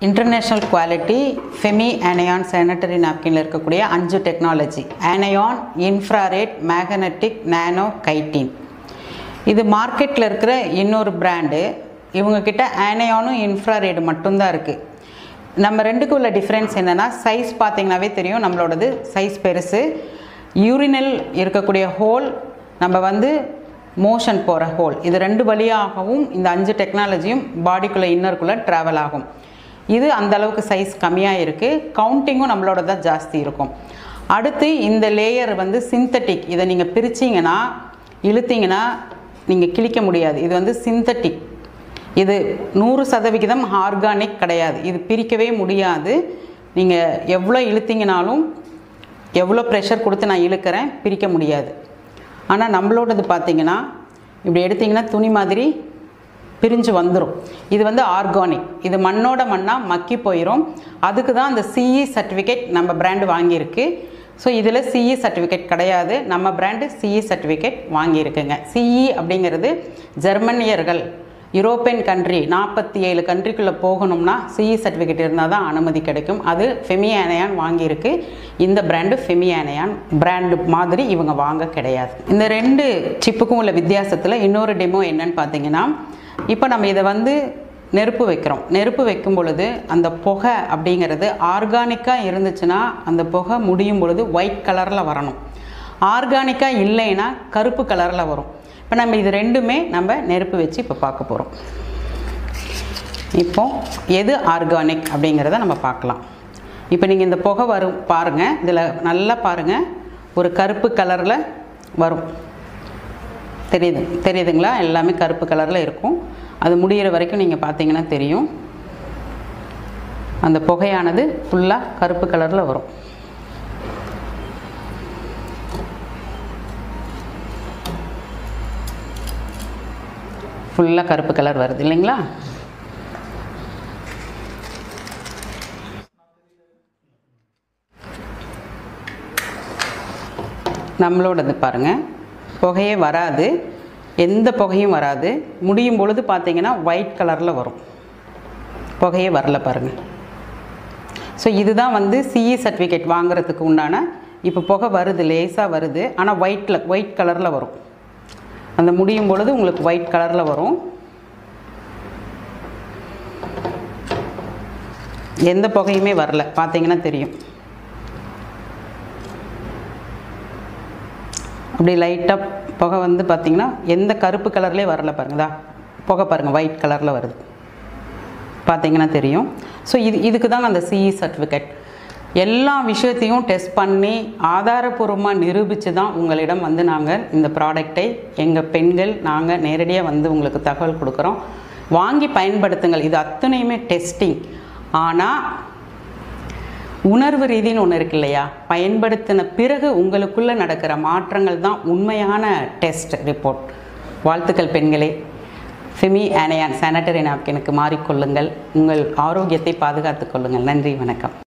international quality Femi anion sanitary நாப்கினில் இருக்கக்கூடிய அஞ்சு technology anion infrared magnetic nano chitin இது மார்க்கெட்டில் இருக்கிற இன்னொரு பிராண்டு இவங்கக்கிட்ட ஆனையானும் இன்ஃப்ராரெட் மட்டும்தான் இருக்குது நம்ம ரெண்டுக்கும் உள்ள டிஃப்ரென்ஸ் என்னென்னா சைஸ் பார்த்தீங்கன்னாவே தெரியும் நம்மளோடது சைஸ் பெருசு யூரினல் இருக்கக்கூடிய ஹோல் நம்ம வந்து மோஷன் போகிற ஹோல் இது ரெண்டு வழியாகவும் இந்த அஞ்சு டெக்னாலஜியும் பாடிக்குள்ளே இன்னருக்குள்ளே ட்ராவல் ஆகும் இது அந்த அளவுக்கு சைஸ் கம்மியாக இருக்குது கவுண்டிங்கும் நம்மளோட தான் ஜாஸ்தி இருக்கும் அடுத்து இந்த லேயர் வந்து சிந்தட்டிக் இதை நீங்கள் பிரிச்சிங்கன்னா இழுத்தீங்கன்னா நீங்கள் கிழிக்க முடியாது இது வந்து சிந்தட்டிக் இது நூறு சதவிகிதம் ஆர்கானிக் கிடையாது இது பிரிக்கவே முடியாது நீங்கள் எவ்வளோ இழுத்தீங்கனாலும் எவ்வளோ ப்ரெஷர் கொடுத்து நான் இழுக்கிறேன் பிரிக்க முடியாது ஆனால் நம்மளோடது பார்த்தீங்கன்னா இப்படி எடுத்தீங்கன்னா துணி மாதிரி பிரிஞ்சு வந்துடும் இது வந்து ஆர்கானிக் இது மண்ணோட மண்ணாக மக்கி போயிடும் அதுக்கு தான் அந்த சிஇ சர்டிஃபிகேட் நம்ம பிராண்டு வாங்கியிருக்கு ஸோ இதில் சிஇ சர்டிஃபிகேட் கிடையாது நம்ம பிராண்டு சிஇ சர்டிஃபிகேட் வாங்கியிருக்குங்க சிஇ அப்படிங்கிறது ஜெர்மனியர்கள் யூரோப்பியன் கண்ட்ரி நாற்பத்தி ஏழு கண்ட்ரிக்குள்ளே போகணும்னா சிஇ சர்டிஃபிகேட் இருந்தால் தான் அனுமதி கிடைக்கும் அது ஃபெமியானையான் வாங்கியிருக்கு இந்த பிராண்டு ஃபெமியானையான் பிராண்டு மாதிரி இவங்க வாங்க கிடையாது இந்த ரெண்டு சிப்புக்கும் உள்ள வித்தியாசத்தில் இன்னொரு டெமோ என்னன்னு பார்த்தீங்கன்னா இப்போ நம்ம இதை வந்து நெருப்பு வைக்கிறோம் நெருப்பு வைக்கும் பொழுது அந்த புகை அப்படிங்கிறது ஆர்கானிக்காக இருந்துச்சுன்னா அந்த புகை முடியும் பொழுது ஒயிட் கலரில் வரணும் ஆர்கானிக்காக இல்லைன்னா கருப்பு கலரில் வரும் இப்போ நம்ம இது ரெண்டுமே நம்ம நெருப்பு வச்சு இப்போ பார்க்க போகிறோம் இப்போ எது ஆர்கானிக் அப்படிங்கிறத நம்ம பார்க்கலாம் இப்போ நீங்கள் இந்த புகை வரும் பாருங்கள் இதில் நல்லா பாருங்கள் ஒரு கருப்பு கலரில் வரும் தெரியுது தெரியுதுங்களா எல்லாமே கருப்பு கலரில் இருக்கும் அது முடிகிற வரைக்கும் நீங்கள் பார்த்தீங்கன்னா தெரியும் அந்த புகையானது ஃபுல்லாக கருப்பு கலரில் வரும் ஃபுல்லாக கருப்பு கலர் வருது இல்லைங்களா நம்மளோடது பாருங்கள் புகையே வராது எந்த புகையும் வராது முடியும் பொழுது பார்த்தீங்கன்னா ஒயிட் கலரில் வரும் புகையே வரல பாருங்கள் ஸோ இதுதான் வந்து சிஇ சர்டிஃபிகேட் வாங்குறதுக்கு உண்டான இப்போ புகை வருது லேசாக வருது ஆனால் ஒயிட்டில் ஒயிட் கலரில் வரும் அந்த முடியும் பொழுது உங்களுக்கு ஒயிட் கலரில் வரும் எந்த புகையுமே வரல பார்த்தீங்கன்னா தெரியும் அப்படி லைட்டாக புகை வந்து பார்த்திங்கன்னா எந்த கருப்பு கலர்லேயே வரல பாருங்கதா புகை பாருங்கள் ஒயிட் கலரில் வருது பார்த்தீங்கன்னா தெரியும் ஸோ இது இதுக்கு தான் அந்த சிஇ சர்டிஃபிகேட் எல்லா விஷயத்தையும் டெஸ்ட் பண்ணி ஆதாரபூர்வமாக நிரூபித்து தான் உங்களிடம் வந்து நாங்கள் இந்த ப்ராடக்டை எங்கள் பெண்கள் நாங்கள் நேரடியாக வந்து உங்களுக்கு தகவல் கொடுக்குறோம் வாங்கி பயன்படுத்துங்கள் இது அத்தனையுமே டெஸ்டிங் ஆனால் உணர்வு ரீதின்னு ஒன்று இருக்கு இல்லையா பயன்படுத்தின பிறகு உங்களுக்குள்ளே நடக்கிற மாற்றங்கள் தான் உண்மையான டெஸ்ட் ரிப்போர்ட் வாழ்த்துக்கள் பெண்களே ஃபிமி ஆனையான் சானிட்டரி நாப்கினுக்கு மாறிக்கொள்ளுங்கள் உங்கள் ஆரோக்கியத்தை பாதுகாத்துக் கொள்ளுங்கள் நன்றி வணக்கம்